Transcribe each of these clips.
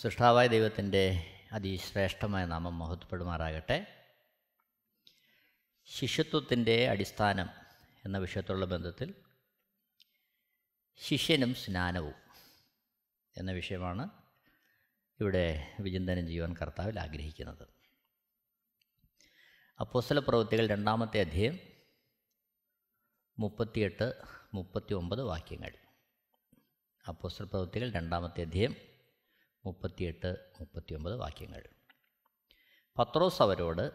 സൃഷ്ടാവായ ദൈവത്തിൻ്റെ അതിശ്രേഷ്ഠമായ നാമം മഹത്വപ്പെടുമാറാകട്ടെ ശിഷ്യത്വത്തിൻ്റെ അടിസ്ഥാനം എന്ന വിഷയത്തുള്ള ബന്ധത്തിൽ ശിഷ്യനും സ്നാനവും എന്ന വിഷയമാണ് ഇവിടെ വിചിന്തനം ചെയ്യുവാൻ കർത്താവിൽ ആഗ്രഹിക്കുന്നത് അപ്പോസ്തല പ്രവൃത്തികൾ രണ്ടാമത്തെ അധ്യായം മുപ്പത്തിയെട്ട് മുപ്പത്തി ഒമ്പത് വാക്യങ്ങൾ അപ്പോസ്തല പ്രവൃത്തികൾ രണ്ടാമത്തെ അധ്യായം മുപ്പത്തിയെട്ട് മുപ്പത്തിയൊമ്പത് വാക്യങ്ങൾ പത്രോസ് അവരോട്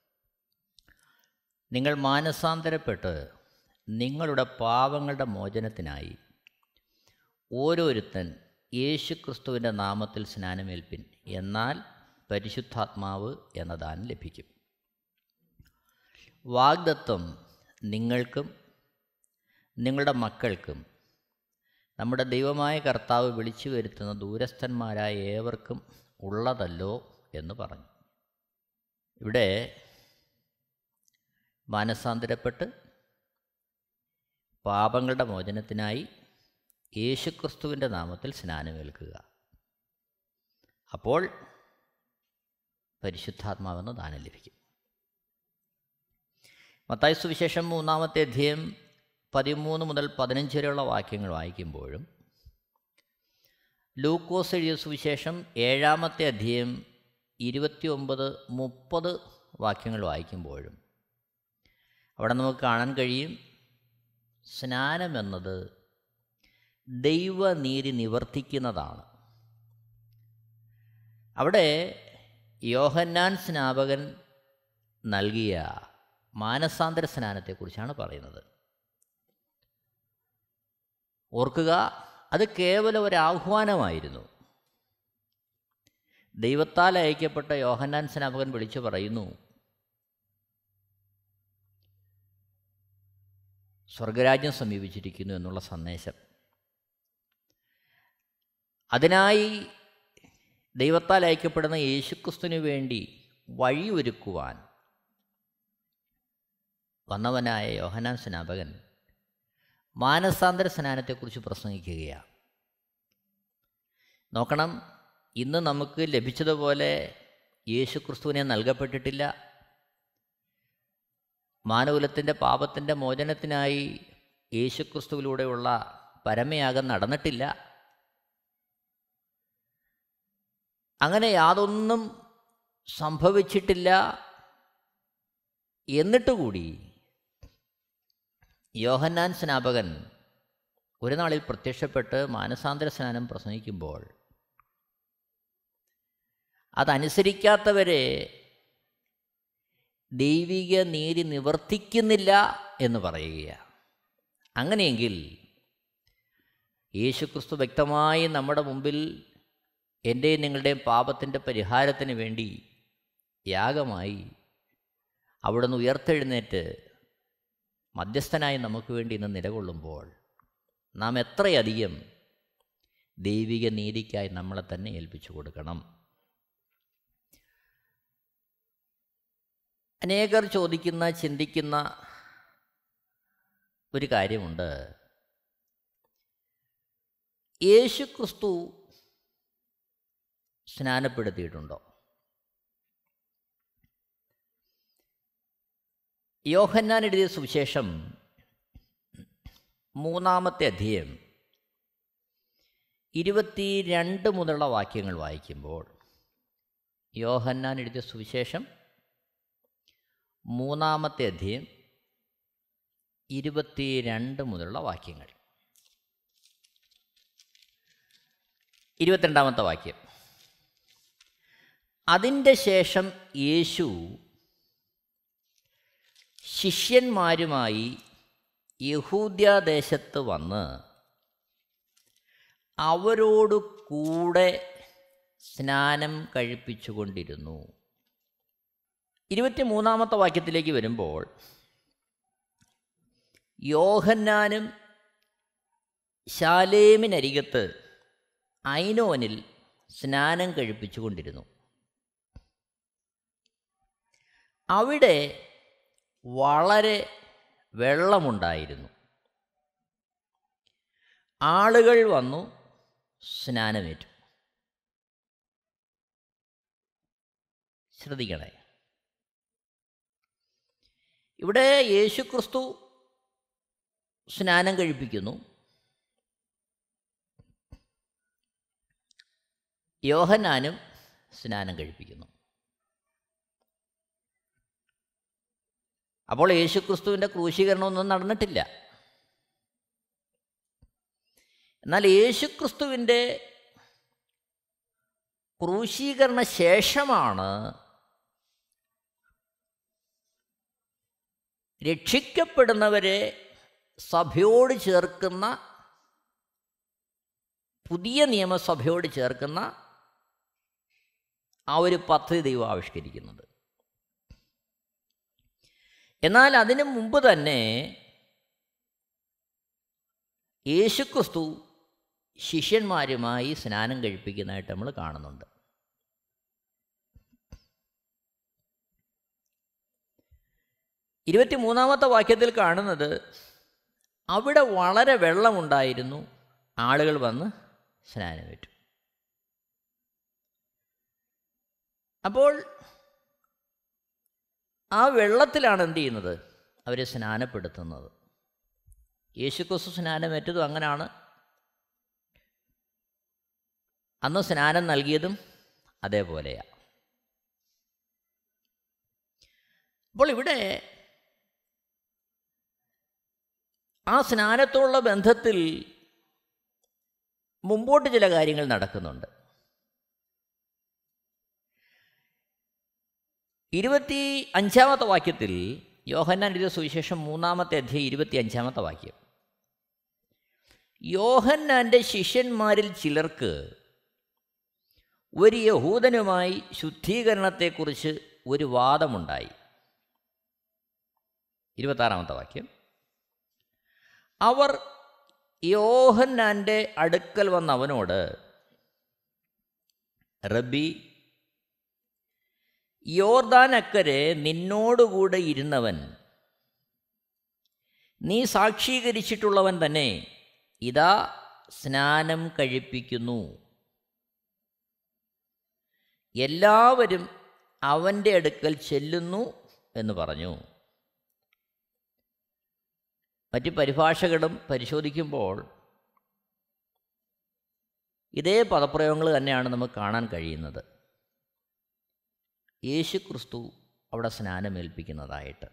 നിങ്ങൾ മാനസാന്തരപ്പെട്ട് നിങ്ങളുടെ പാവങ്ങളുടെ മോചനത്തിനായി ഓരോരുത്തൻ യേശുക്രിസ്തുവിൻ്റെ നാമത്തിൽ സ്നാനമേൽപ്പിൻ എന്നാൽ പരിശുദ്ധാത്മാവ് എന്ന ദാനം ലഭിക്കും വാഗ്ദത്വം നിങ്ങൾക്കും നിങ്ങളുടെ മക്കൾക്കും നമ്മുടെ ദൈവമായ കർത്താവ് വിളിച്ചു വരുത്തുന്ന ദൂരസ്ഥന്മാരായ ഏവർക്കും ഉള്ളതല്ലോ എന്ന് പറഞ്ഞു ഇവിടെ മാനസാന്തരപ്പെട്ട് പാപങ്ങളുടെ മോചനത്തിനായി യേശുക്രിസ്തുവിൻ്റെ നാമത്തിൽ സ്നാനമേൽക്കുക അപ്പോൾ പരിശുദ്ധാത്മാവെന്ന ദാനം ലഭിക്കും മത്തായി സുവിശേഷം മൂന്നാമത്തെ അധ്യയം പതിമൂന്ന് മുതൽ പതിനഞ്ച് വരെയുള്ള വാക്യങ്ങൾ വായിക്കുമ്പോഴും ലൂക്കോസ് എഴുതിയ സുവിശേഷം ഏഴാമത്തെ അധ്യയം ഇരുപത്തി ഒമ്പത് മുപ്പത് വാക്യങ്ങൾ വായിക്കുമ്പോഴും അവിടെ നമുക്ക് കാണാൻ കഴിയും സ്നാനമെന്നത് ദൈവനീതി നിവർത്തിക്കുന്നതാണ് അവിടെ യോഹന്നാൻ സ്നാപകൻ നൽകിയ മാനസാന്തര സ്നാനത്തെക്കുറിച്ചാണ് പറയുന്നത് ഓർക്കുക അത് കേവലം ഒരു ആഹ്വാനമായിരുന്നു ദൈവത്താൽ അയക്കപ്പെട്ട യോഹന്നാൻ സ്നാപകൻ വിളിച്ചു പറയുന്നു സ്വർഗരാജ്യം സമീപിച്ചിരിക്കുന്നു എന്നുള്ള സന്ദേശം അതിനായി ദൈവത്താൽ അയക്കപ്പെടുന്ന യേശുക്രിസ്തുവിന് വേണ്ടി വഴിയൊരുക്കുവാൻ വന്നവനായ യോഹനാൻ സ്നാപകൻ മാനസാന്തര സ്നാനത്തെക്കുറിച്ച് പ്രസംഗിക്കുകയാണ് നോക്കണം ഇന്ന് നമുക്ക് ലഭിച്ചതുപോലെ യേശുക്രിസ്തുവിനെ നൽകപ്പെട്ടിട്ടില്ല മാനകുലത്തിൻ്റെ പാപത്തിൻ്റെ മോചനത്തിനായി യേശുക്രിസ്തുവിലൂടെയുള്ള പരമയാഗം നടന്നിട്ടില്ല അങ്ങനെ യാതൊന്നും സംഭവിച്ചിട്ടില്ല എന്നിട്ട് കൂടി യോഹന്നാൻ സ്നാപകൻ ഒരു നാളിൽ പ്രത്യക്ഷപ്പെട്ട് മാനസാന്തര സ്നാനം പ്രസംഗിക്കുമ്പോൾ അതനുസരിക്കാത്തവരെ ദൈവിക നീതി നിവർത്തിക്കുന്നില്ല എന്ന് പറയുകയാണ് അങ്ങനെയെങ്കിൽ യേശുക്രിസ്തു വ്യക്തമായി നമ്മുടെ മുമ്പിൽ എൻ്റെയും നിങ്ങളുടെയും പാപത്തിൻ്റെ പരിഹാരത്തിന് വേണ്ടി യാഗമായി അവിടുന്ന് ഉയർത്തെഴുന്നേറ്റ് മധ്യസ്ഥനായി നമുക്ക് വേണ്ടി ഇന്ന് നിലകൊള്ളുമ്പോൾ നാം എത്രയധികം ദൈവിക നീതിക്കായി നമ്മളെ തന്നെ ഏൽപ്പിച്ചു കൊടുക്കണം അനേകർ ചോദിക്കുന്ന ചിന്തിക്കുന്ന ഒരു കാര്യമുണ്ട് യേശു ക്രിസ്തു സ്നാനപ്പെടുത്തിയിട്ടുണ്ടോ യോഹന്നാൻ എഴുതിയ സുവിശേഷം മൂന്നാമത്തെ അധ്യയം ഇരുപത്തി രണ്ട് മുതലുള്ള വാക്യങ്ങൾ വായിക്കുമ്പോൾ യോഹന്നാൻ എഴുതിയ സുവിശേഷം മൂന്നാമത്തെ അധ്യയം ഇരുപത്തി രണ്ട് മുതലുള്ള വാക്യങ്ങൾ ഇരുപത്തിരണ്ടാമത്തെ വാക്യം അതിൻ്റെ ശേഷം യേശു ശിഷ്യന്മാരുമായി യഹൂദ്യാദേശത്ത് വന്ന് അവരോട് കൂടെ സ്നാനം കഴിപ്പിച്ചുകൊണ്ടിരുന്നു ഇരുപത്തി മൂന്നാമത്തെ വാക്യത്തിലേക്ക് വരുമ്പോൾ യോഹന്നാനും ശാലേമിനരികത്ത് ഐനോനിൽ സ്നാനം കഴിപ്പിച്ചുകൊണ്ടിരുന്നു അവിടെ വളരെ വെള്ളമുണ്ടായിരുന്നു ആളുകൾ വന്നു സ്നാനമേറ്റു ശ്രദ്ധിക്കണേ ഇവിടെ യേശു ക്രിസ്തു സ്നാനം കഴിപ്പിക്കുന്നു യോഹന്നാനും സ്നാനം കഴിപ്പിക്കുന്നു അപ്പോൾ യേശുക്രിസ്തുവിൻ്റെ ക്രൂശീകരണമൊന്നും നടന്നിട്ടില്ല എന്നാൽ യേശുക്രിസ്തുവിൻ്റെ ക്രൂശീകരണ ശേഷമാണ് രക്ഷിക്കപ്പെടുന്നവരെ സഭയോട് ചേർക്കുന്ന പുതിയ നിയമസഭയോട് ചേർക്കുന്ന ആ ഒരു പദ്ധതി ദൈവം ആവിഷ്കരിക്കുന്നത് എന്നാൽ അതിനു മുമ്പ് തന്നെ യേശുക്രിസ്തു ശിഷ്യന്മാരുമായി സ്നാനം കഴിപ്പിക്കുന്നതായിട്ട് നമ്മൾ കാണുന്നുണ്ട് ഇരുപത്തി മൂന്നാമത്തെ വാക്യത്തിൽ കാണുന്നത് അവിടെ വളരെ വെള്ളമുണ്ടായിരുന്നു ആളുകൾ വന്ന് സ്നാനമേറ്റു അപ്പോൾ ആ വെള്ളത്തിലാണ് എന്ത് ചെയ്യുന്നത് അവരെ സ്നാനപ്പെടുത്തുന്നത് യേശുക്രിസ്തു സ്നാനമേറ്റതും അങ്ങനെയാണ് അന്ന് സ്നാനം നൽകിയതും അതേപോലെയാണ് അപ്പോൾ ഇവിടെ ആ സ്നാനത്തോടുള്ള ബന്ധത്തിൽ മുമ്പോട്ട് ചില കാര്യങ്ങൾ നടക്കുന്നുണ്ട് ഇരുപത്തി അഞ്ചാമത്തെ വാക്യത്തിൽ യോഹന്നാൻ എഴുതിയ സുവിശേഷം മൂന്നാമത്തെ അധ്യായം ഇരുപത്തി അഞ്ചാമത്തെ വാക്യം യോഹന്നാൻ്റെ ശിഷ്യന്മാരിൽ ചിലർക്ക് ഒരു യഹൂദനുമായി ശുദ്ധീകരണത്തെക്കുറിച്ച് ഒരു വാദമുണ്ടായി ഇരുപത്താറാമത്തെ വാക്യം അവർ യോഹന്നാൻ്റെ അടുക്കൽ വന്ന അവനോട് റബി യോർദാനക്കരെ നിന്നോടുകൂടെ ഇരുന്നവൻ നീ സാക്ഷീകരിച്ചിട്ടുള്ളവൻ തന്നെ ഇതാ സ്നാനം കഴിപ്പിക്കുന്നു എല്ലാവരും അവൻ്റെ അടുക്കൽ ചെല്ലുന്നു എന്ന് പറഞ്ഞു മറ്റ് പരിഭാഷകളും പരിശോധിക്കുമ്പോൾ ഇതേ പദപ്രയോഗങ്ങൾ തന്നെയാണ് നമുക്ക് കാണാൻ കഴിയുന്നത് യേശു ക്രിസ്തു അവിടെ സ്നാനമേൽപ്പിക്കുന്നതായിട്ട്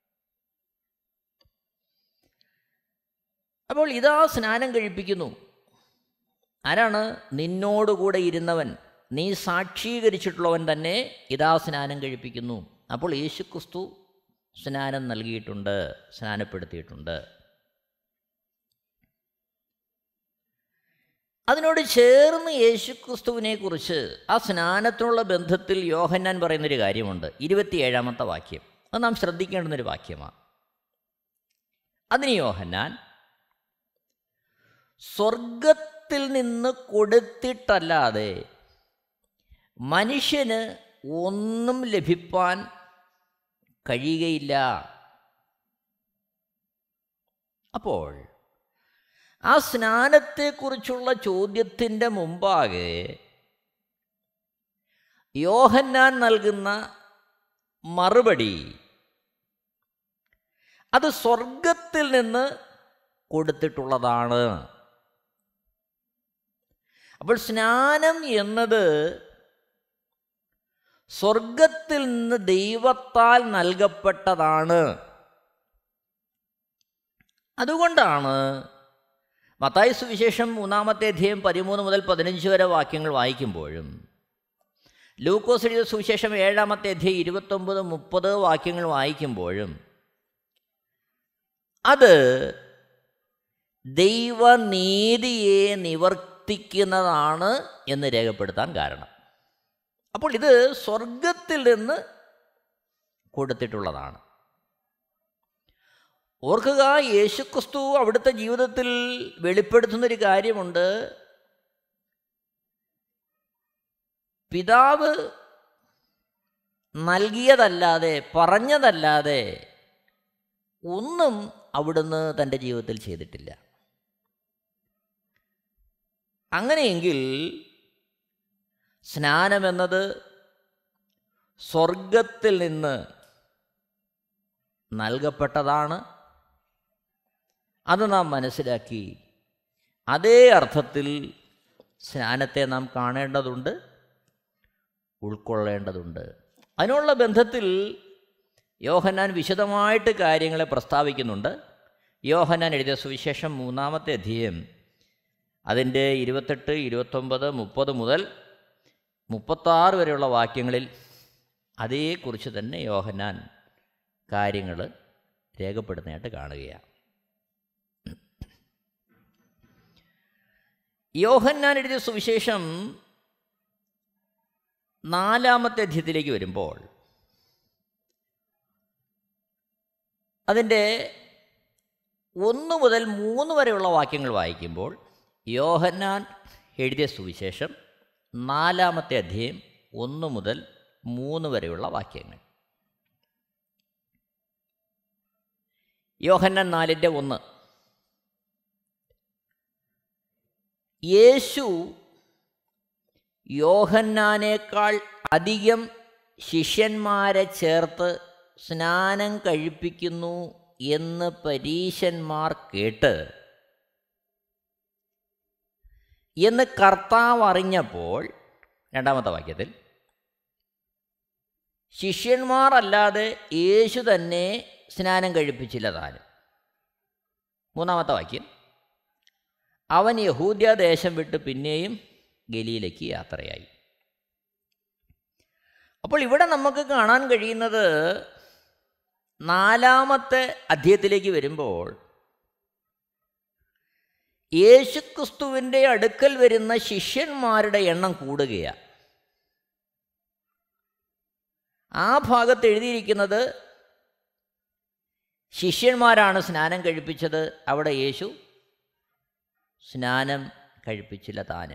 അപ്പോൾ ഇതാ സ്നാനം കഴിപ്പിക്കുന്നു ആരാണ് നിന്നോടുകൂടെ ഇരുന്നവൻ നീ സാക്ഷീകരിച്ചിട്ടുള്ളവൻ തന്നെ ഇതാ സ്നാനം കഴിപ്പിക്കുന്നു അപ്പോൾ യേശു ക്രിസ്തു സ്നാനം നൽകിയിട്ടുണ്ട് സ്നാനപ്പെടുത്തിയിട്ടുണ്ട് അതിനോട് ചേർന്ന് യേശുക്രിസ്തുവിനെ കുറിച്ച് ആ സ്നാനത്തിനുള്ള ബന്ധത്തിൽ യോഹന്നാൻ പറയുന്നൊരു കാര്യമുണ്ട് ഇരുപത്തിയേഴാമത്തെ വാക്യം അത് നാം ശ്രദ്ധിക്കേണ്ടുന്നൊരു വാക്യമാണ് അതിന് യോഹന്നാൻ സ്വർഗത്തിൽ നിന്ന് കൊടുത്തിട്ടല്ലാതെ മനുഷ്യന് ഒന്നും ലഭിപ്പാൻ കഴിയുകയില്ല അപ്പോൾ ആ സ്നാനത്തെക്കുറിച്ചുള്ള ചോദ്യത്തിൻ്റെ മുമ്പാകെ യോഹന്നാൻ നൽകുന്ന മറുപടി അത് സ്വർഗത്തിൽ നിന്ന് കൊടുത്തിട്ടുള്ളതാണ് അപ്പോൾ സ്നാനം എന്നത് സ്വർഗത്തിൽ നിന്ന് ദൈവത്താൽ നൽകപ്പെട്ടതാണ് അതുകൊണ്ടാണ് മത്തായി സുവിശേഷം മൂന്നാമത്തെ അധ്യായം പതിമൂന്ന് മുതൽ പതിനഞ്ച് വരെ വാക്യങ്ങൾ വായിക്കുമ്പോഴും ലൂക്കോസ് എഴുതിയ സുവിശേഷം ഏഴാമത്തെ അധ്യായം ഇരുപത്തൊമ്പത് മുപ്പത് വാക്യങ്ങൾ വായിക്കുമ്പോഴും അത് ദൈവനീതിയെ നിവർത്തിക്കുന്നതാണ് എന്ന് രേഖപ്പെടുത്താൻ കാരണം അപ്പോൾ ഇത് സ്വർഗത്തിൽ നിന്ന് കൊടുത്തിട്ടുള്ളതാണ് ഓർക്കുക യേശുക്രിസ്തു അവിടുത്തെ ജീവിതത്തിൽ വെളിപ്പെടുത്തുന്നൊരു കാര്യമുണ്ട് പിതാവ് നൽകിയതല്ലാതെ പറഞ്ഞതല്ലാതെ ഒന്നും അവിടുന്ന് തൻ്റെ ജീവിതത്തിൽ ചെയ്തിട്ടില്ല അങ്ങനെയെങ്കിൽ സ്നാനമെന്നത് സ്വർഗത്തിൽ നിന്ന് നൽകപ്പെട്ടതാണ് അത് നാം മനസ്സിലാക്കി അതേ അർത്ഥത്തിൽ സ്നാനത്തെ നാം കാണേണ്ടതുണ്ട് ഉൾക്കൊള്ളേണ്ടതുണ്ട് അതിനുള്ള ബന്ധത്തിൽ യോഹന്നാൻ വിശദമായിട്ട് കാര്യങ്ങളെ പ്രസ്താവിക്കുന്നുണ്ട് യോഹന്നാൻ എഴുതിയ സുവിശേഷം മൂന്നാമത്തെ അധ്യയം അതിൻ്റെ ഇരുപത്തെട്ട് ഇരുപത്തൊമ്പത് മുപ്പത് മുതൽ മുപ്പത്താറ് വരെയുള്ള വാക്യങ്ങളിൽ അതേക്കുറിച്ച് തന്നെ യോഹന്നാൻ കാര്യങ്ങൾ രേഖപ്പെടുന്നതായിട്ട് കാണുകയാണ് യോഹന്നാൻ എഴുതിയ സുവിശേഷം നാലാമത്തെ അധ്യയത്തിലേക്ക് വരുമ്പോൾ അതിൻ്റെ ഒന്ന് മുതൽ മൂന്ന് വരെയുള്ള വാക്യങ്ങൾ വായിക്കുമ്പോൾ യോഹന്നാൻ എഴുതിയ സുവിശേഷം നാലാമത്തെ അധ്യയം ഒന്ന് മുതൽ മൂന്ന് വരെയുള്ള വാക്യങ്ങൾ യോഹന്നാൻ നാലിൻ്റെ ഒന്ന് യേശു യോഹന്നാനേക്കാൾ അധികം ശിഷ്യന്മാരെ ചേർത്ത് സ്നാനം കഴിപ്പിക്കുന്നു എന്ന് പരീശന്മാർ കേട്ട് എന്ന് കർത്താവ് അറിഞ്ഞപ്പോൾ രണ്ടാമത്തെ വാക്യത്തിൽ ശിഷ്യന്മാർ അല്ലാതെ യേശു തന്നെ സ്നാനം കഴിപ്പിച്ചില്ല താനും മൂന്നാമത്തെ വാക്യം അവൻ യഹൂദ്യ ദേശം വിട്ട് പിന്നെയും ഗലിയിലേക്ക് യാത്രയായി അപ്പോൾ ഇവിടെ നമുക്ക് കാണാൻ കഴിയുന്നത് നാലാമത്തെ അധ്യയത്തിലേക്ക് വരുമ്പോൾ യേശുക്രിസ്തുവിൻ്റെ അടുക്കൽ വരുന്ന ശിഷ്യന്മാരുടെ എണ്ണം കൂടുകയാണ് ആ ഭാഗത്ത് എഴുതിയിരിക്കുന്നത് ശിഷ്യന്മാരാണ് സ്നാനം കഴിപ്പിച്ചത് അവിടെ യേശു സ്നാനം കഴിപ്പിച്ചില്ല താനും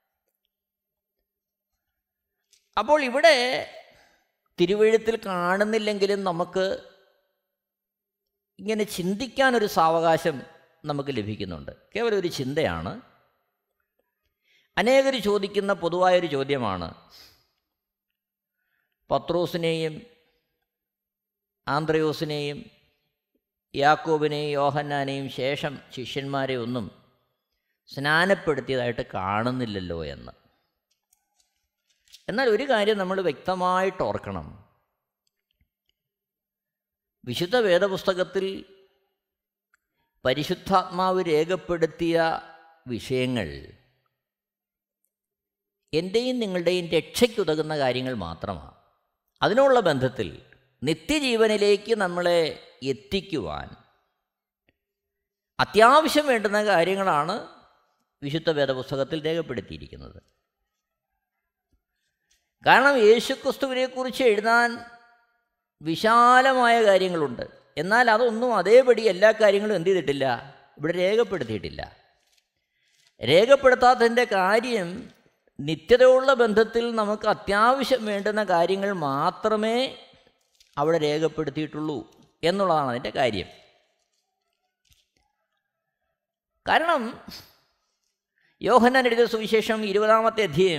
അപ്പോൾ ഇവിടെ തിരുവഴുത്തിൽ കാണുന്നില്ലെങ്കിലും നമുക്ക് ഇങ്ങനെ ചിന്തിക്കാനൊരു സാവകാശം നമുക്ക് ലഭിക്കുന്നുണ്ട് കേവലം ഒരു ചിന്തയാണ് അനേകർ ചോദിക്കുന്ന പൊതുവായൊരു ചോദ്യമാണ് പത്രോസിനെയും ആന്ത്രയോസിനെയും യാക്കോബിനെയും യോഹന്നാനെയും ശേഷം ശിഷ്യന്മാരെ ഒന്നും സ്നാനപ്പെടുത്തിയതായിട്ട് കാണുന്നില്ലല്ലോ എന്ന് എന്നാൽ ഒരു കാര്യം നമ്മൾ വ്യക്തമായിട്ട് ഓർക്കണം വിശുദ്ധ വേദപുസ്തകത്തിൽ പരിശുദ്ധാത്മാവ് രേഖപ്പെടുത്തിയ വിഷയങ്ങൾ എൻ്റെയും നിങ്ങളുടെയും രക്ഷയ്ക്കുതകുന്ന കാര്യങ്ങൾ മാത്രമാണ് അതിനുള്ള ബന്ധത്തിൽ നിത്യജീവനിലേക്ക് നമ്മളെ എത്തിക്കുവാൻ അത്യാവശ്യം വേണ്ടുന്ന കാര്യങ്ങളാണ് വിശുദ്ധ വേദപുസ്തകത്തിൽ രേഖപ്പെടുത്തിയിരിക്കുന്നത് കാരണം യേശുക്രിസ്തുവിനെക്കുറിച്ച് എഴുതാൻ വിശാലമായ കാര്യങ്ങളുണ്ട് എന്നാൽ അതൊന്നും അതേപടി എല്ലാ കാര്യങ്ങളും എന്ത് ചെയ്തിട്ടില്ല ഇവിടെ രേഖപ്പെടുത്തിയിട്ടില്ല രേഖപ്പെടുത്താത്തതിൻ്റെ കാര്യം നിത്യതയുള്ള ബന്ധത്തിൽ നമുക്ക് അത്യാവശ്യം വേണ്ടുന്ന കാര്യങ്ങൾ മാത്രമേ അവിടെ രേഖപ്പെടുത്തിയിട്ടുള്ളൂ എന്നുള്ളതാണ് അതിൻ്റെ കാര്യം കാരണം യോഹന്നാൻ എഴുതിയ സുവിശേഷം ഇരുപതാമത്തെ അധ്യയം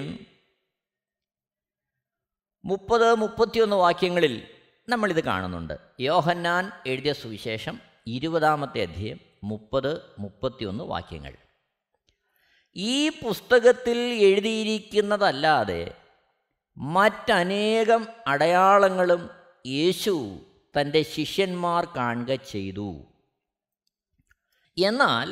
മുപ്പത് മുപ്പത്തിയൊന്ന് വാക്യങ്ങളിൽ നമ്മളിത് കാണുന്നുണ്ട് യോഹന്നാൻ എഴുതിയ സുവിശേഷം ഇരുപതാമത്തെ അധ്യയം മുപ്പത് മുപ്പത്തിയൊന്ന് വാക്യങ്ങൾ ഈ പുസ്തകത്തിൽ എഴുതിയിരിക്കുന്നതല്ലാതെ മറ്റനേകം അടയാളങ്ങളും യേശു തൻ്റെ ശിഷ്യന്മാർ കാണുക ചെയ്തു എന്നാൽ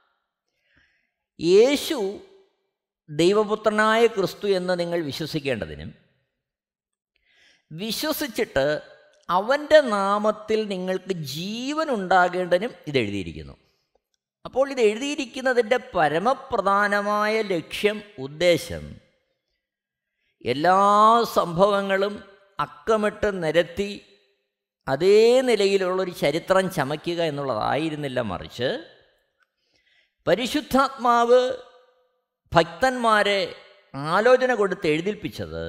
യേശു ദൈവപുത്രനായ ക്രിസ്തു എന്ന് നിങ്ങൾ വിശ്വസിക്കേണ്ടതിനും വിശ്വസിച്ചിട്ട് അവൻ്റെ നാമത്തിൽ നിങ്ങൾക്ക് ജീവൻ ഉണ്ടാകേണ്ടതിനും ഇത് എഴുതിയിരിക്കുന്നു അപ്പോൾ ഇത് എഴുതിയിരിക്കുന്നതിൻ്റെ പരമപ്രധാനമായ ലക്ഷ്യം ഉദ്ദേശം എല്ലാ സംഭവങ്ങളും അക്കമിട്ട് നിരത്തി അതേ നിലയിലുള്ളൊരു ചരിത്രം ചമയ്ക്കുക എന്നുള്ളതായിരുന്നില്ല മറിച്ച് പരിശുദ്ധാത്മാവ് ഭക്തന്മാരെ ആലോചന കൊടുത്ത് എഴുതിൽപ്പിച്ചത്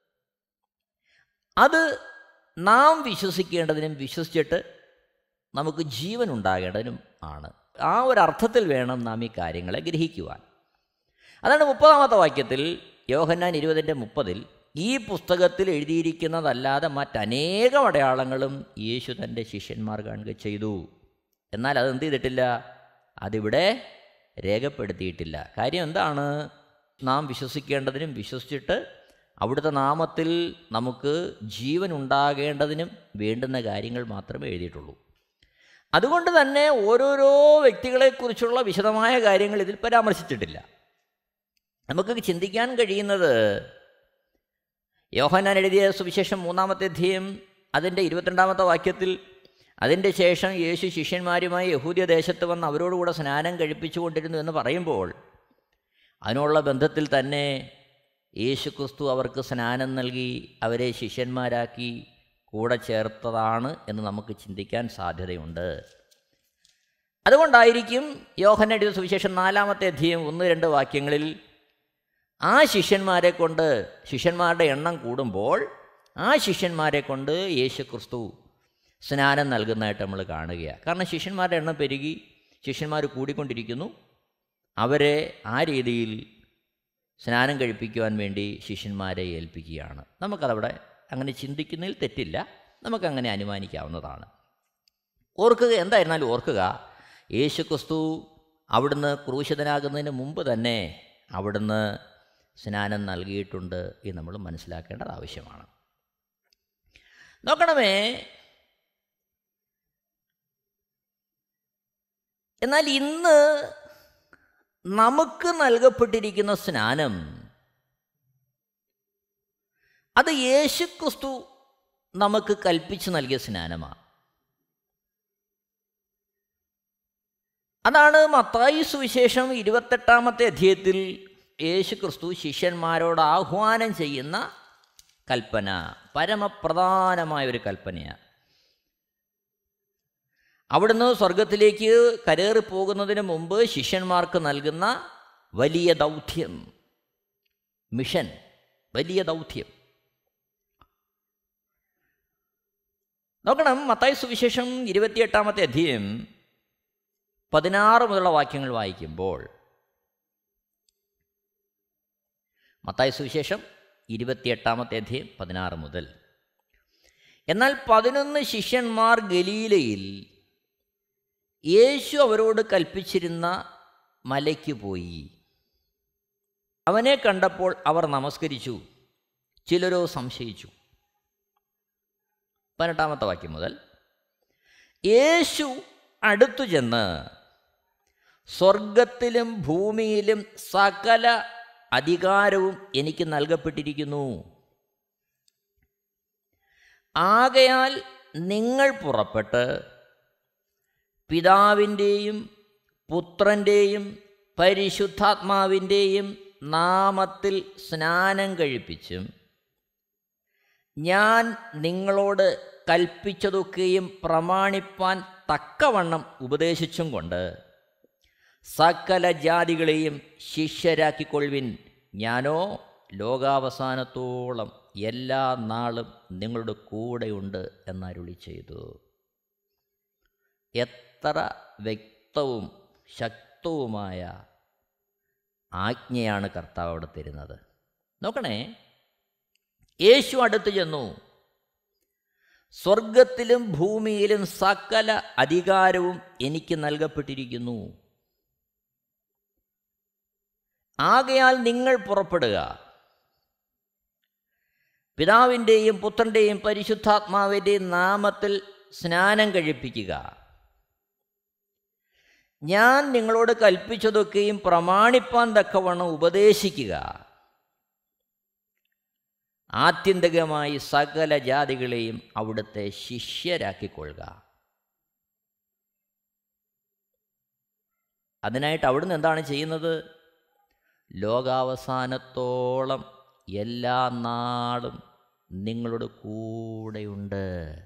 അത് നാം വിശ്വസിക്കേണ്ടതിനും വിശ്വസിച്ചിട്ട് നമുക്ക് ജീവൻ ഉണ്ടാകേണ്ടതിനും ആണ് ആ ഒരു അർത്ഥത്തിൽ വേണം നാം ഈ കാര്യങ്ങളെ ഗ്രഹിക്കുവാൻ അതാണ് മുപ്പതാമത്തെ വാക്യത്തിൽ യോഹന്നാൻ ഇരുപതിൻ്റെ മുപ്പതിൽ ഈ പുസ്തകത്തിൽ എഴുതിയിരിക്കുന്നതല്ലാതെ മറ്റനേകം അടയാളങ്ങളും യേശു തൻ്റെ ശിഷ്യന്മാർ കാണുക ചെയ്തു എന്നാൽ അതെന്ത് ചെയ്തിട്ടില്ല അതിവിടെ രേഖപ്പെടുത്തിയിട്ടില്ല കാര്യം എന്താണ് നാം വിശ്വസിക്കേണ്ടതിനും വിശ്വസിച്ചിട്ട് അവിടുത്തെ നാമത്തിൽ നമുക്ക് ജീവൻ ഉണ്ടാകേണ്ടതിനും വേണ്ടുന്ന കാര്യങ്ങൾ മാത്രമേ എഴുതിയിട്ടുള്ളൂ അതുകൊണ്ട് തന്നെ ഓരോരോ വ്യക്തികളെക്കുറിച്ചുള്ള വിശദമായ കാര്യങ്ങൾ ഇതിൽ പരാമർശിച്ചിട്ടില്ല നമുക്ക് ചിന്തിക്കാൻ കഴിയുന്നത് യോഹന്നാൻ എഴുതിയ സുവിശേഷം മൂന്നാമത്തെ അധ്യയം അതിൻ്റെ ഇരുപത്തിരണ്ടാമത്തെ വാക്യത്തിൽ അതിൻ്റെ ശേഷം യേശു ശിഷ്യന്മാരുമായി യഹൂദ്യ ദേശത്ത് വന്ന് അവരോടുകൂടെ സ്നാനം കഴിപ്പിച്ചുകൊണ്ടിരുന്നു എന്ന് പറയുമ്പോൾ അതിനുള്ള ബന്ധത്തിൽ തന്നെ യേശു ക്രിസ്തു അവർക്ക് സ്നാനം നൽകി അവരെ ശിഷ്യന്മാരാക്കി കൂടെ ചേർത്തതാണ് എന്ന് നമുക്ക് ചിന്തിക്കാൻ സാധ്യതയുണ്ട് അതുകൊണ്ടായിരിക്കും യോഹൻ എഴുതിയ സുവിശേഷം നാലാമത്തെ അധ്യയം ഒന്ന് രണ്ട് വാക്യങ്ങളിൽ ആ ശിഷ്യന്മാരെ കൊണ്ട് ശിഷ്യന്മാരുടെ എണ്ണം കൂടുമ്പോൾ ആ ശിഷ്യന്മാരെ കൊണ്ട് യേശു ക്രിസ്തു സ്നാനം നൽകുന്നതായിട്ട് നമ്മൾ കാണുകയാണ് കാരണം ശിഷ്യന്മാരുടെ എണ്ണം പെരുകി ശിഷ്യന്മാർ കൂടിക്കൊണ്ടിരിക്കുന്നു അവരെ ആ രീതിയിൽ സ്നാനം കഴിപ്പിക്കുവാൻ വേണ്ടി ശിഷ്യന്മാരെ ഏൽപ്പിക്കുകയാണ് നമുക്കതവിടെ അങ്ങനെ ചിന്തിക്കുന്നതിൽ തെറ്റില്ല നമുക്കങ്ങനെ അനുമാനിക്കാവുന്നതാണ് ഓർക്കുക എന്തായിരുന്നാലും ഓർക്കുക യേശു ക്രിസ്തു അവിടുന്ന് ക്രൂശിതനാകുന്നതിന് മുമ്പ് തന്നെ അവിടുന്ന് സ്നാനം നൽകിയിട്ടുണ്ട് എന്ന് നമ്മൾ മനസ്സിലാക്കേണ്ടത് ആവശ്യമാണ് നോക്കണമേ എന്നാൽ ഇന്ന് നമുക്ക് നൽകപ്പെട്ടിരിക്കുന്ന സ്നാനം അത് യേശു ക്രിസ്തു നമുക്ക് കൽപ്പിച്ചു നൽകിയ സ്നാനമാണ് അതാണ് മത്തായി സുവിശേഷം ഇരുപത്തെട്ടാമത്തെ അധ്യായത്തിൽ യേശു ക്രിസ്തു ശിഷ്യന്മാരോട് ആഹ്വാനം ചെയ്യുന്ന കൽപ്പന പരമപ്രധാനമായ ഒരു കൽപ്പനയാണ് അവിടുന്ന് സ്വർഗത്തിലേക്ക് കരേറി പോകുന്നതിന് മുമ്പ് ശിഷ്യന്മാർക്ക് നൽകുന്ന വലിയ ദൗത്യം മിഷൻ വലിയ ദൗത്യം നോക്കണം മത്തായി സുവിശേഷം ഇരുപത്തിയെട്ടാമത്തെ അധ്യയം പതിനാറ് മുതലുള്ള വാക്യങ്ങൾ വായിക്കുമ്പോൾ മത്തായി സുവിശേഷം ഇരുപത്തിയെട്ടാമത്തെ അധ്യയം പതിനാറ് മുതൽ എന്നാൽ പതിനൊന്ന് ശിഷ്യന്മാർ ഗലീലയിൽ യേശു അവരോട് കൽപ്പിച്ചിരുന്ന മലയ്ക്ക് പോയി അവനെ കണ്ടപ്പോൾ അവർ നമസ്കരിച്ചു ചിലരോ സംശയിച്ചു പതിനെട്ടാമത്തെ വാക്യം മുതൽ യേശു അടുത്തു ചെന്ന് സ്വർഗത്തിലും ഭൂമിയിലും സകല അധികാരവും എനിക്ക് നൽകപ്പെട്ടിരിക്കുന്നു ആകയാൽ നിങ്ങൾ പുറപ്പെട്ട് പിതാവിൻ്റെയും പുത്രൻ്റെയും പരിശുദ്ധാത്മാവിൻ്റെയും നാമത്തിൽ സ്നാനം കഴിപ്പിച്ചും ഞാൻ നിങ്ങളോട് കൽപ്പിച്ചതൊക്കെയും പ്രമാണിപ്പാൻ തക്കവണ്ണം ഉപദേശിച്ചും കൊണ്ട് സകല ജാതികളെയും ശിഷ്യരാക്കിക്കൊള്ളുവിൻ ഞാനോ ലോകാവസാനത്തോളം എല്ലാ നാളും നിങ്ങളുടെ കൂടെയുണ്ട് എന്നരുളി ചെയ്തു എത്ര വ്യക്തവും ശക്തവുമായ ആജ്ഞയാണ് കർത്താവ് അവിടെ തരുന്നത് നോക്കണേ യേശു അടുത്ത് ചെന്നു സ്വർഗത്തിലും ഭൂമിയിലും സകല അധികാരവും എനിക്ക് നൽകപ്പെട്ടിരിക്കുന്നു ആകയാൽ നിങ്ങൾ പുറപ്പെടുക പിതാവിൻ്റെയും പുത്രൻ്റെയും പരിശുദ്ധാത്മാവിൻ്റെയും നാമത്തിൽ സ്നാനം കഴിപ്പിക്കുക ഞാൻ നിങ്ങളോട് കൽപ്പിച്ചതൊക്കെയും പ്രമാണിപ്പാൻ തക്കവണ്ണം ഉപദേശിക്കുക ആത്യന്തികമായി സകല ജാതികളെയും അവിടുത്തെ ശിഷ്യരാക്കിക്കൊള്ളുക അതിനായിട്ട് അവിടുന്ന് എന്താണ് ചെയ്യുന്നത് ലോകാവസാനത്തോളം എല്ലാ നാളും നിങ്ങളുടെ കൂടെയുണ്ട്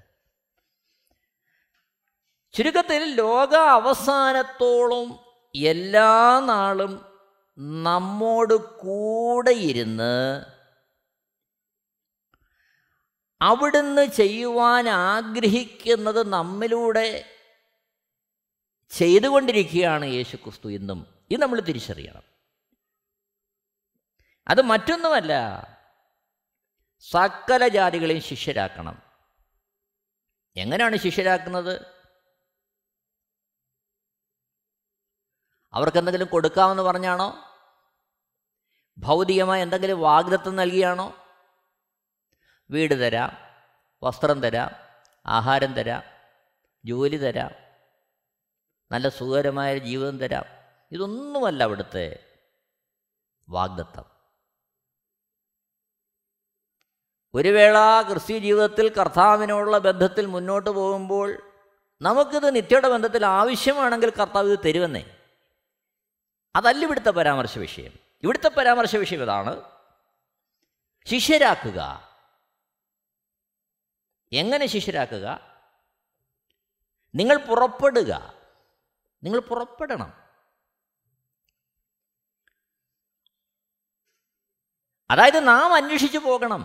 ചുരുക്കത്തിൽ ലോക അവസാനത്തോളം എല്ലാ നാളും നമ്മോട് കൂടെ ഇരുന്ന് അവിടുന്ന് ചെയ്യുവാൻ ആഗ്രഹിക്കുന്നത് നമ്മിലൂടെ ചെയ്തുകൊണ്ടിരിക്കുകയാണ് യേശു ക്രിസ്തു എന്നും ഇത് നമ്മൾ തിരിച്ചറിയണം അത് മറ്റൊന്നുമല്ല സകല ജാതികളെയും ശിഷ്യരാക്കണം എങ്ങനെയാണ് ശിഷ്യരാക്കുന്നത് അവർക്കെന്തെങ്കിലും കൊടുക്കാമെന്ന് പറഞ്ഞാണോ ഭൗതികമായി എന്തെങ്കിലും വാഗ്ദത്വം നൽകിയാണോ വീട് തരാം വസ്ത്രം തരാം ആഹാരം തരാം ജോലി തരാം നല്ല സുഖകരമായ ജീവിതം തരാം ഇതൊന്നുമല്ല അവിടുത്തെ വാഗ്ദത്തം ഒരു വേള ക്രിസ്ത്യ ജീവിതത്തിൽ കർത്താവിനോടുള്ള ബന്ധത്തിൽ മുന്നോട്ട് പോകുമ്പോൾ നമുക്കിത് നിത്യയുടെ ബന്ധത്തിൽ ആവശ്യമാണെങ്കിൽ കർത്താവ് ഇത് തരുമെന്നേ അതല്ല ഇവിടുത്തെ പരാമർശ വിഷയം ഇവിടുത്തെ പരാമർശ വിഷയം ഇതാണ് ശിഷ്യരാക്കുക എങ്ങനെ ശിഷ്യരാക്കുക നിങ്ങൾ പുറപ്പെടുക നിങ്ങൾ പുറപ്പെടണം അതായത് നാം അന്വേഷിച്ചു പോകണം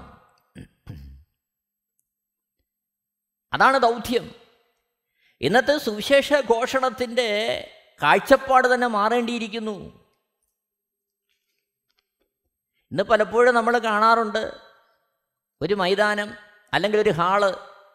അതാണ് ദൗത്യം ഇന്നത്തെ സുവിശേഷ ഘോഷണത്തിൻ്റെ കാഴ്ചപ്പാട് തന്നെ മാറേണ്ടിയിരിക്കുന്നു ഇന്ന് പലപ്പോഴും നമ്മൾ കാണാറുണ്ട് ഒരു മൈതാനം അല്ലെങ്കിൽ ഒരു ഹാള്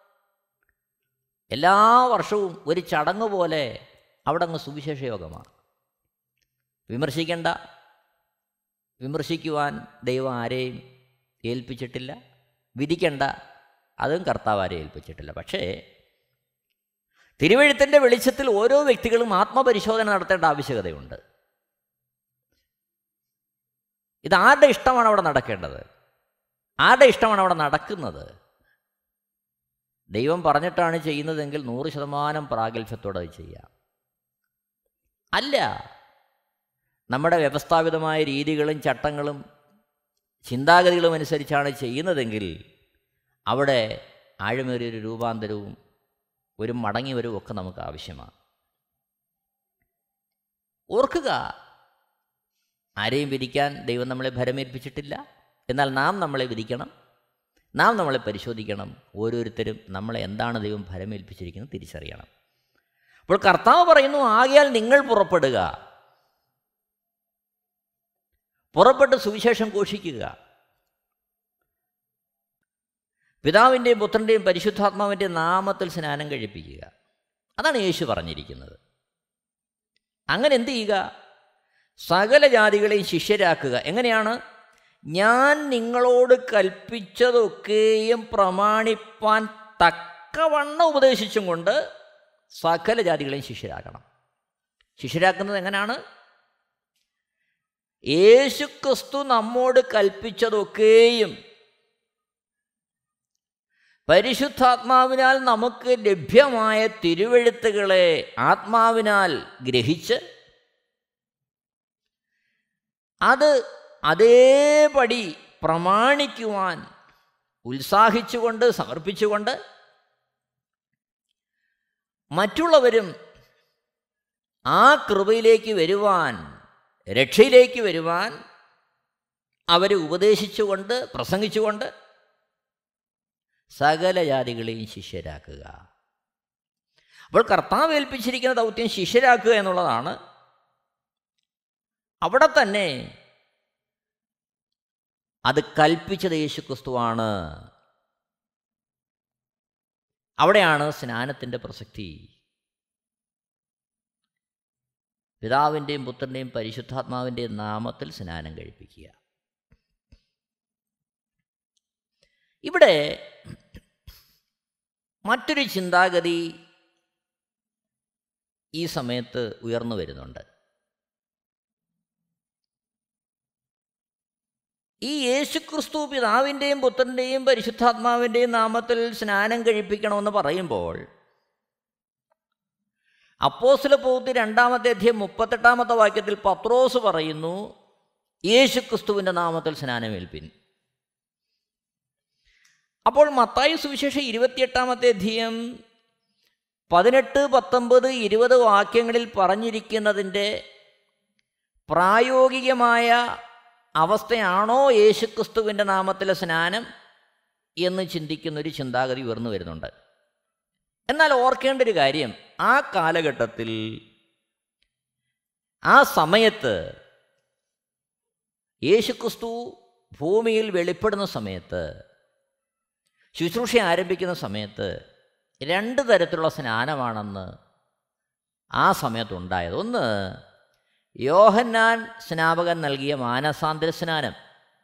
എല്ലാ വർഷവും ഒരു ചടങ്ങ് പോലെ അവിടെ അങ്ങ് സുവിശേഷ യോഗമാണ് വിമർശിക്കേണ്ട വിമർശിക്കുവാൻ ദൈവം ആരെയും ഏൽപ്പിച്ചിട്ടില്ല വിധിക്കേണ്ട അതും കർത്താവ് ആരെയും ഏൽപ്പിച്ചിട്ടില്ല പക്ഷേ തിരുവഴുത്തിൻ്റെ വെളിച്ചത്തിൽ ഓരോ വ്യക്തികളും ആത്മപരിശോധന നടത്തേണ്ട ആവശ്യകതയുണ്ട് ഇത് ആരുടെ ഇഷ്ടമാണ് അവിടെ നടക്കേണ്ടത് ആരുടെ ഇഷ്ടമാണ് അവിടെ നടക്കുന്നത് ദൈവം പറഞ്ഞിട്ടാണ് ചെയ്യുന്നതെങ്കിൽ നൂറ് ശതമാനം പ്രാഗൽഭ്യത്തോടെ അത് ചെയ്യാം അല്ല നമ്മുടെ വ്യവസ്ഥാപിതമായ രീതികളും ചട്ടങ്ങളും ചിന്താഗതികളും അനുസരിച്ചാണ് ചെയ്യുന്നതെങ്കിൽ അവിടെ ആഴമേറിയൊരു രൂപാന്തരവും ഒരു മടങ്ങി വരവും ഒക്കെ നമുക്ക് ആവശ്യമാണ് ഓർക്കുക ആരെയും വിധിക്കാൻ ദൈവം നമ്മളെ ഭരമേൽപ്പിച്ചിട്ടില്ല എന്നാൽ നാം നമ്മളെ വിധിക്കണം നാം നമ്മളെ പരിശോധിക്കണം ഓരോരുത്തരും നമ്മളെ എന്താണ് ദൈവം ഭരമേൽപ്പിച്ചിരിക്കുന്നത് തിരിച്ചറിയണം അപ്പോൾ കർത്താവ് പറയുന്നു ആകയാൽ നിങ്ങൾ പുറപ്പെടുക പുറപ്പെട്ട് സുവിശേഷം ഘോഷിക്കുക പിതാവിൻ്റെയും പുത്രൻ്റെയും പരിശുദ്ധാത്മാവിൻ്റെയും നാമത്തിൽ സ്നാനം കഴിപ്പിക്കുക അതാണ് യേശു പറഞ്ഞിരിക്കുന്നത് അങ്ങനെ എന്ത് ചെയ്യുക സകല ജാതികളെയും ശിഷ്യരാക്കുക എങ്ങനെയാണ് ഞാൻ നിങ്ങളോട് കൽപ്പിച്ചതൊക്കെയും പ്രമാണിപ്പാൻ തക്കവണ്ണം ഉപദേശിച്ചും കൊണ്ട് സകല ജാതികളെയും ശിഷ്യരാക്കണം ശിഷ്യരാക്കുന്നത് എങ്ങനെയാണ് യേശു ക്രിസ്തു നമ്മോട് കൽപ്പിച്ചതൊക്കെയും പരിശുദ്ധാത്മാവിനാൽ നമുക്ക് ലഭ്യമായ തിരുവെഴുത്തുകളെ ആത്മാവിനാൽ ഗ്രഹിച്ച് അത് അതേപടി പ്രമാണിക്കുവാൻ ഉത്സാഹിച്ചുകൊണ്ട് സമർപ്പിച്ചുകൊണ്ട് മറ്റുള്ളവരും ആ കൃപയിലേക്ക് വരുവാൻ രക്ഷയിലേക്ക് വരുവാൻ അവരെ ഉപദേശിച്ചുകൊണ്ട് പ്രസംഗിച്ചുകൊണ്ട് സകല ജാതികളെയും ശിഷ്യരാക്കുക അപ്പോൾ കർത്താവ് ഏൽപ്പിച്ചിരിക്കുന്ന ദൗത്യം ശിഷ്യരാക്കുക എന്നുള്ളതാണ് അവിടെ തന്നെ അത് കൽപ്പിച്ചത് യേശുക്രിസ്തുവാണ് അവിടെയാണ് സ്നാനത്തിൻ്റെ പ്രസക്തി പിതാവിൻ്റെയും പുത്രൻ്റെയും പരിശുദ്ധാത്മാവിൻ്റെയും നാമത്തിൽ സ്നാനം കഴിപ്പിക്കുക ഇവിടെ മറ്റൊരു ചിന്താഗതി ഈ സമയത്ത് ഉയർന്നു വരുന്നുണ്ട് ഈ യേശുക്രിസ്തു പിതാവിൻ്റെയും പുത്രൻ്റെയും പരിശുദ്ധാത്മാവിൻ്റെയും നാമത്തിൽ സ്നാനം കഴിപ്പിക്കണമെന്ന് പറയുമ്പോൾ അപ്പോസ്ല പ്രവൃത്തി രണ്ടാമത്തെ അധ്യയം മുപ്പത്തെട്ടാമത്തെ വാക്യത്തിൽ പത്രോസ് പറയുന്നു യേശുക്രിസ്തുവിൻ്റെ നാമത്തിൽ സ്നാനമേൽപ്പിൻ അപ്പോൾ മത്തായി സുവിശേഷം ഇരുപത്തിയെട്ടാമത്തെ അധ്യയം പതിനെട്ട് പത്തൊമ്പത് ഇരുപത് വാക്യങ്ങളിൽ പറഞ്ഞിരിക്കുന്നതിൻ്റെ പ്രായോഗികമായ അവസ്ഥയാണോ യേശുക്രിസ്തുവിൻ്റെ നാമത്തിലെ സ്നാനം എന്ന് ചിന്തിക്കുന്നൊരു ചിന്താഗതി ഉയർന്നു വരുന്നുണ്ട് എന്നാൽ ഓർക്കേണ്ട ഒരു കാര്യം ആ കാലഘട്ടത്തിൽ ആ സമയത്ത് യേശുക്രിസ്തു ഭൂമിയിൽ വെളിപ്പെടുന്ന സമയത്ത് ശുശ്രൂഷ ആരംഭിക്കുന്ന സമയത്ത് രണ്ട് തരത്തിലുള്ള സ്നാനമാണെന്ന് ആ സമയത്തുണ്ടായത് ഒന്ന് യോഹന്നാൻ സ്നാപകൻ നൽകിയ മാനസാന്തര സ്നാനം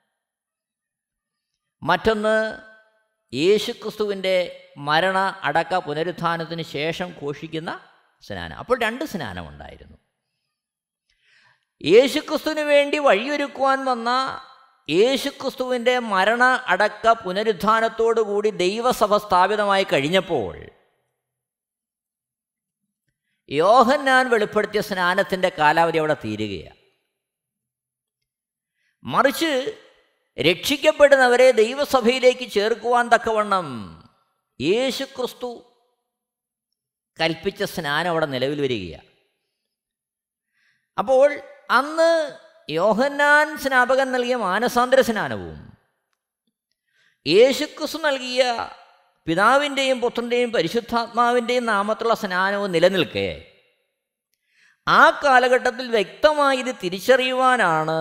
മറ്റൊന്ന് യേശുക്രിസ്തുവിൻ്റെ മരണ അടക്ക പുനരുത്ഥാനത്തിന് ശേഷം ഘോഷിക്കുന്ന സ്നാനം അപ്പോൾ രണ്ട് സ്നാനമുണ്ടായിരുന്നു യേശുക്രിസ്തുവിന് വേണ്ടി വഴിയൊരുക്കുവാൻ വന്ന യേശുക്രിസ്തുവിൻ്റെ മരണ അടക്ക പുനരുത്ഥാനത്തോടുകൂടി ദൈവസഭ സ്ഥാപിതമായി കഴിഞ്ഞപ്പോൾ യോഹന്നാൻ വെളിപ്പെടുത്തിയ സ്നാനത്തിൻ്റെ കാലാവധി അവിടെ തീരുകയാണ് മറിച്ച് രക്ഷിക്കപ്പെടുന്നവരെ ദൈവസഭയിലേക്ക് ചേർക്കുവാൻ തക്കവണ്ണം യേശുക്രിസ്തു കൽപ്പിച്ച സ്നാനം അവിടെ നിലവിൽ വരികയാണ് അപ്പോൾ അന്ന് യോഹന്നാൻ സ്നാപകൻ നൽകിയ മാനസാന്തര സ്നാനവും യേശുക്രിസ്തു നൽകിയ പിതാവിൻ്റെയും പുത്രൻ്റെയും പരിശുദ്ധാത്മാവിൻ്റെയും നാമത്തിലുള്ള സ്നാനവും നിലനിൽക്കെ ആ കാലഘട്ടത്തിൽ വ്യക്തമായി ഇത് തിരിച്ചറിയുവാനാണ്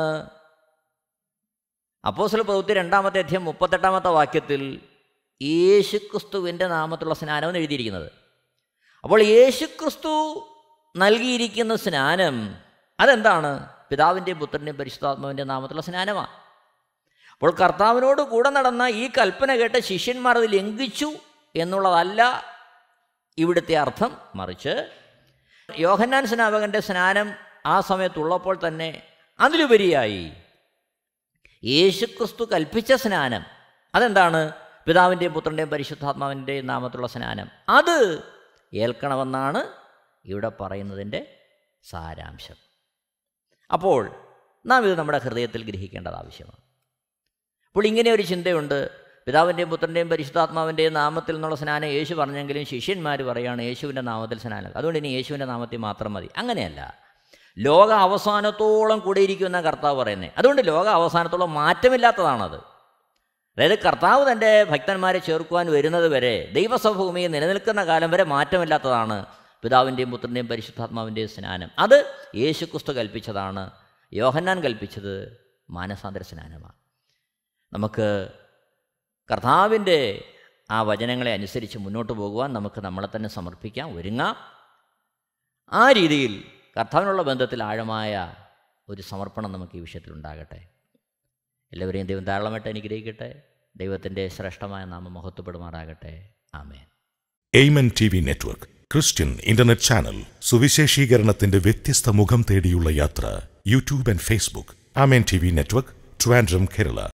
അപ്പോസ്തല പ്രവൃത്തി രണ്ടാമത്തെ അധ്യായം മുപ്പത്തെട്ടാമത്തെ വാക്യത്തിൽ യേശുക്രിസ്തുവിൻ്റെ നാമത്തിലുള്ള സ്നാനം എന്ന് എഴുതിയിരിക്കുന്നത് അപ്പോൾ യേശുക്രിസ്തു നൽകിയിരിക്കുന്ന സ്നാനം അതെന്താണ് പിതാവിൻ്റെയും പുത്രൻ്റെയും പരിശുദ്ധാത്മാവിൻ്റെ നാമത്തിലുള്ള സ്നാനമാണ് അപ്പോൾ കർത്താവിനോട് കൂടെ നടന്ന ഈ കൽപ്പന കേട്ട ശിഷ്യന്മാർ അത് ലംഘിച്ചു എന്നുള്ളതല്ല ഇവിടുത്തെ അർത്ഥം മറിച്ച് യോഹന്നാൻ സ്നാപകൻ്റെ സ്നാനം ആ സമയത്തുള്ളപ്പോൾ തന്നെ അതിലുപരിയായി യേശുക്രിസ്തു കൽപ്പിച്ച സ്നാനം അതെന്താണ് പിതാവിൻ്റെയും പുത്രൻ്റെയും പരിശുദ്ധാത്മാവിൻ്റെയും നാമത്തിലുള്ള സ്നാനം അത് ഏൽക്കണമെന്നാണ് ഇവിടെ പറയുന്നതിൻ്റെ സാരാംശം അപ്പോൾ നാം ഇത് നമ്മുടെ ഹൃദയത്തിൽ ഗ്രഹിക്കേണ്ടത് ആവശ്യമാണ് അപ്പോൾ ഇങ്ങനെ ഒരു ചിന്തയുണ്ട് പിതാവിൻ്റെയും പുത്രൻ്റെയും പരിശുദ്ധാത്മാവിൻ്റെയും നാമത്തിൽ നിന്നുള്ള സ്നാനം യേശു പറഞ്ഞെങ്കിലും ശിഷ്യന്മാർ പറയുകയാണ് യേശുവിൻ്റെ നാമത്തിൽ സ്നാനം അതുകൊണ്ട് ഇനി യേശുവിൻ്റെ നാമത്തിൽ മാത്രം മതി അങ്ങനെയല്ല ലോക അവസാനത്തോളം കൂടിയിരിക്കുന്ന കർത്താവ് പറയുന്നത് അതുകൊണ്ട് ലോക അവസാനത്തോളം മാറ്റമില്ലാത്തതാണത് അതായത് കർത്താവ് തൻ്റെ ഭക്തന്മാരെ ചേർക്കുവാൻ വരുന്നത് വരെ ദൈവസഭൂമിയിൽ നിലനിൽക്കുന്ന കാലം വരെ മാറ്റമില്ലാത്തതാണ് പിതാവിൻ്റെയും പുത്രൻ്റെയും പരിശുദ്ധാത്മാവിൻ്റെയും സ്നാനം അത് യേശുക്രിസ്തു കൽപ്പിച്ചതാണ് യോഹന്നാൻ കൽപ്പിച്ചത് മാനസാന്തര സ്നാനമാണ് നമുക്ക് കർത്താവിൻ്റെ ആ വചനങ്ങളെ അനുസരിച്ച് മുന്നോട്ട് പോകുവാൻ നമുക്ക് നമ്മളെ തന്നെ സമർപ്പിക്കാം ഒരുങ്ങാം ആ രീതിയിൽ കർത്താവിനുള്ള ബന്ധത്തിൽ ആഴമായ ഒരു സമർപ്പണം നമുക്ക് ഈ വിഷയത്തിലുണ്ടാകട്ടെ എല്ലാവരെയും ദൈവം ധാരാളമായിട്ട് അനുഗ്രഹിക്കട്ടെ ദൈവത്തിൻ്റെ ശ്രേഷ്ഠമായ നാമം മഹത്വപ്പെടുമാറാകട്ടെ ആമേൻ Amen T V network Christian internet channel സുവിശേഷീകരണത്തിന്റെ വ്യത്യസ്ത മുഖം തേടിയുള്ള യാത്ര YouTube and Facebook Amen T V network Trivandrum Kerala